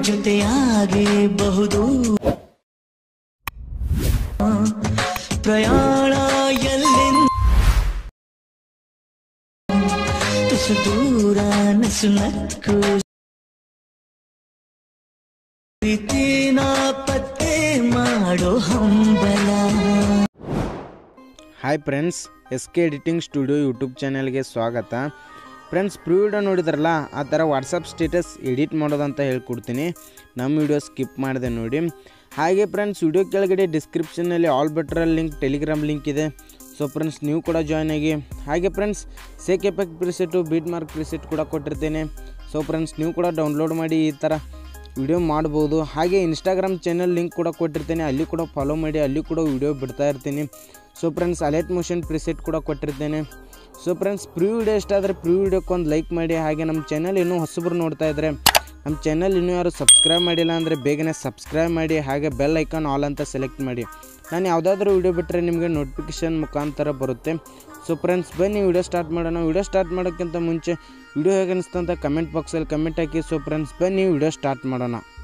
ಜೊತೆಯಾಗಿ ಬಹುದು ಪ್ರಯಾಣ ಎಲ್ಲಿಂದ ತುಸು ದೂರ ನಸು ನಕ್ಕು ಪ್ರೀತಿನ ಪತ್ತೆ ಮಾಡೋ ಹಂಬಲ hi friends S K editing studio YouTube ಚಾನಲ್ಗೆ ಸ್ವಾಗತ ಫ್ರೆಂಡ್ಸ್ ಪ್ರೀ ವಿಡಿಯೋ ನೋಡಿದ್ರಲ್ಲ ಆ ಥರ ವಾಟ್ಸಪ್ ಸ್ಟೇಟಸ್ ಎಡಿಟ್ ಮಾಡೋದಂತ ಹೇಳ್ಕೊಡ್ತೀನಿ ನಮ್ಮ ವಿಡಿಯೋ ಸ್ಕಿಪ್ ಮಾಡಿದೆ ನೋಡಿ ಹಾಗೆ ಫ್ರೆಂಡ್ಸ್ ವಿಡಿಯೋ ಕೆಳಗಡೆ ಡಿಸ್ಕ್ರಿಪ್ಷನಲ್ಲಿ ಆಲ್ ಬೆಟ್ರಲ್ ಲಿಂಕ್ ಟೆಲಿಗ್ರಾಮ್ ಲಿಂಕ್ ಇದೆ ಸೊ ಫ್ರೆಂಡ್ಸ್ ನೀವು ಕೂಡ ಜಾಯ್ನ್ ಆಗಿ ಹಾಗೆ friends shake effect preset beat mark preset ಕೂಡ ಕೊಟ್ಟಿರ್ತೇನೆ ಸೊ ಫ್ರೆಂಡ್ಸ್ ನೀವು ಕೂಡ ಡೌನ್ಲೋಡ್ ಮಾಡಿ ಈ ಥರ ವಿಡಿಯೋ ಮಾಡ್ಬೋದು ಹಾಗೆ ಇನ್ಸ್ಟಾಗ್ರಾಮ್ ಚಾನಲ್ ಲಿಂಕ್ ಕೂಡ ಕೊಟ್ಟಿರ್ತೇನೆ ಅಲ್ಲಿ ಕೂಡ ಫಾಲೋ ಮಾಡಿ ಅಲ್ಲಿ ಕೂಡ ವಿಡಿಯೋ ಬಿಡ್ತಾ ಇರ್ತೀನಿ so friends alert motion preset ಕೂಡ ಕೊಟ್ಟಿರ್ತೇನೆ ಸೊ ಫ್ರೆಂಡ್ಸ್ ಪ್ರೀ ವಿಡಿಯೋ ಇಷ್ಟ ಆದರೆ ಪ್ರೀ ವಿಡಿಯೋಕ್ಕೆ ಒಂದು ಲೈಕ್ ಮಾಡಿ ಹಾಗೆ ನಮ್ಮ ಚಾನಲ್ ಇನ್ನೂ ಹೊಸಬ್ರು ನೋಡ್ತಾ ಇದ್ದರೆ ನಮ್ಮ ಚಾನಲ್ ಇನ್ನೂ ಯಾರು ಸಬ್ಸ್ಕ್ರೈಬ್ ಮಾಡಿಲ್ಲ ಅಂದರೆ ಬೇಗನೆ ಸಬ್ಸ್ಕ್ರೈಬ್ ಮಾಡಿ ಹಾಗೆ ಬೆಲ್ ಐಕಾನ್ ಆಲ್ ಅಂತ ಸೆಲೆಕ್ಟ್ ಮಾಡಿ ನಾನು ಯಾವುದಾದ್ರೂ ವಿಡಿಯೋ ಬಿಟ್ಟರೆ ನಿಮಗೆ ನೋಟಿಫಿಕೇಶನ್ ಮುಖಾಂತರ ಬರುತ್ತೆ ಸೊ ಫ್ರೆಂಡ್ಸ್ ಬನ್ನಿ ವಿಡಿಯೋ ಸ್ಟಾರ್ಟ್ ಮಾಡೋಣ ವಿಡಿಯೋ ಸ್ಟಾರ್ಟ್ ಮಾಡೋಕ್ಕಿಂತ ಮುಂಚೆ ವಿಡಿಯೋ ಹೇಗೆ ಅನಿಸ್ತು ಅಂತ ಕಮೆಂಟ್ ಬಾಕ್ಸಲ್ಲಿ ಕಮೆಂಟ್ ಹಾಕಿ ಸೊ ಫ್ರೆಂಡ್ಸ್ ಬನ್ನಿ ವಿಡಿಯೋ ಸ್ಟಾರ್ಟ್ ಮಾಡೋಣ